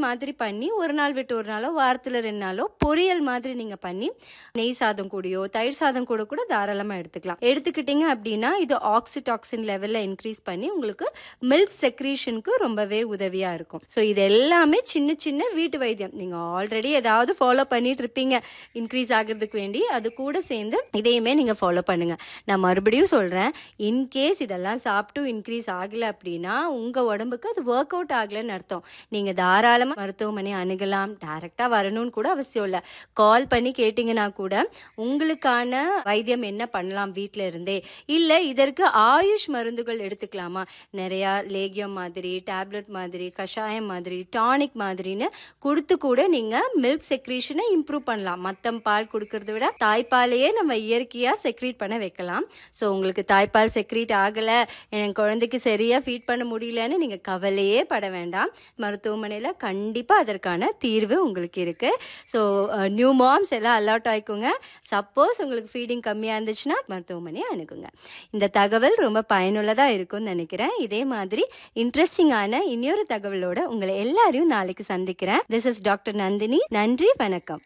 மாதிரி பண்ணி ஒரு நாள் விட்டு ஒரு நாளோ வாரத்தில் ரெண்டு நாளோ பொரியல் மாதிரி நீங்கள் பண்ணி நெய் சாதம் கூடயோ தயிர் சாதம் கூட கூட தாராளமாக எடுத்துக்கலாம் எடுத்துக்கிட்டீங்க அப்படின்னா இது ஆக்சிடாக்சின் லெவலில் இன்க்ரீஸ் பண்ணி உங்களுக்கு மில்க் செக்ரீஷனுக்கு ரொம்பவே உதவியாக இருக்கும் ஸோ இது எல்லாமே சின்ன சின்ன வீட்டு வைத்தியம் நீங்கள் ஆல்ரெடி ஏதாவது ஃபாலோ பண்ணிட்டு இருப்பீங்க இன்க்ரீஸ் ஆகிறதுக்கு வேண்டி அது கூட சேர்ந்து இதையுமே நீங்கள் ஃபாலோ பண்ணுங்கள் நான் மறுபடியும் சொல்கிறேன் இன்கேஸ் இதெல்லாம் சாப்பிட்டு இன்க்ரீஸ் ஆகலை அப்படின்னா உங்கள் உடம்புக்கு அது ஒர்க் அவுட் ஆகலைன்னு அர்த்தம் நீங்கள் தாராளமாக மருத்துவமனை அணுகலாம் டைரெக்டாக வரணும்னு கூட அவசியம் இல்லை கால் பண்ணி கேட்டிங்கன்னா கூட உங்களுக்கான வைத்தியம் என்ன பண்ணலாம் வீட்டில் இருந்தே இல்லை இதற்கு ஆயுஷ் மருந்துகள் எடுத்துக்கலாமா நிறையா லேகியம் மாதிரி டேப்லெட் மாதிரி கஷாயம் மாதிரி டானிக் மாதிரின்னு கொடுத்து கூட நீங்கள் மில்க் செக்ரீஷனை இம்ப்ரூவ் பண்ணலாம் மற்ற பால் கொடுக்கறத விட தாய்ப்பாலையே நம்ம இயற்கையாக செக்ரீட் பண்ண வைக்கலாம் ஸோ உங்களுக்கு தாய்ப்பால் செக்ரீட் ஆகலை என் குழந்தைக்கு சரியாக ஃபீட் பண்ண முடியலன்னு நீங்கள் கவலையே பட வேண்டாம் மருத்துவமனையில் கண்டிப்பாக அதற்கான தீர்வு உங்களுக்கு இருக்குது ஸோ நியூ மாம்ஸ் எல்லாம் அலர்ட் ஆயிக்கோங்க சப்போஸ் உங்களுக்கு ஃபீடிங் கம்மியாக இருந்துச்சுன்னா மருத்துவமனையை அணுகுங்க இந்த தகவல் ரொம்ப பயனுள்ளதாக இருக்கும்னு நினைக்கிறேன் இதே மாதிரி இன்ட்ரெஸ்டிங்கான இன்னொரு தகவலோட உங்களை எல்லாரையும் நாளைக்கு சந்திக்கிறேன் திஸ் இஸ் டாக்டர் நந்தினி நன்றி வணக்கம்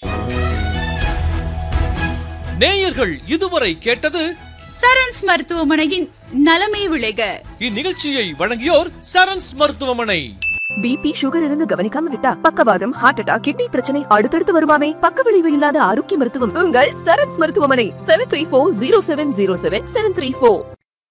நேயர்கள் இதுவரை கேட்டது சரண்ஸ் மருத்துவமனையின் நலமே விளைக இந்நிகழ்ச்சியை வழங்கியோர் சரண்ஸ் மருத்துவமனை பிபி சுகர் இருந்து கவனிக்காம விட்டா பக்கவாதம் ஹார்ட் அட்டாக் கிட்னி பிரச்சனை அடுத்தடுத்து வருமாமே பக்க விளைவு இல்லாத ஆரோக்கிய மருத்துவம் உங்கள் சரண்ஸ் மருத்துவமனை seven three four zero seven zero seven seven three four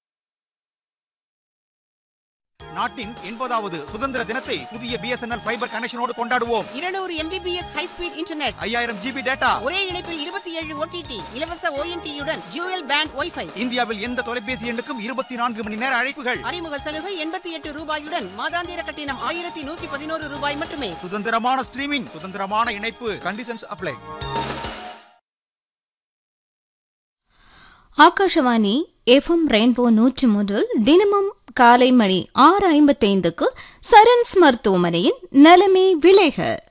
நாட்டின் எண்பதாவது சுதந்திர தினத்தை புதிய பிஎஸ்என்எல் ஃபைபர் கனெக்ஷனோடு கொண்டாடுவோம் இருநூறு எம்பிபிஎஸ் ஹை ஸ்பீட் இன்டர்நெட் ஐயாயிரம் ஜிபி டேட்டா ஒரே இணைப்பில் இருபத்தி ஏழு ஓடிடி இலவச ஓஎன்டியுடன் ஜூயல் பேண்ட் ஒய்ஃபை இந்தியாவில் எந்த தொலைபேசி எண்ணுக்கும் இருபத்தி நான்கு மணி நேர அழைப்புகள் அறிமுக சலுகை எண்பத்தி எட்டு ரூபாயுடன் மாதாந்திர கட்டணம் ஆயிரத்தி நூத்தி பதினோரு ரூபாய் மட்டுமே சுதந்திரமான ஸ்ட்ரீமிங் சுதந்திரமான இணைப்பு conditions apply Akashvani FM rainbow நூற்றி மூன்றில் தினமும் காலை மணி ஆறு ஐம்பத்தைந்துக்கு சரண்ஸ் மருத்துவமனையின் நலமே விளைக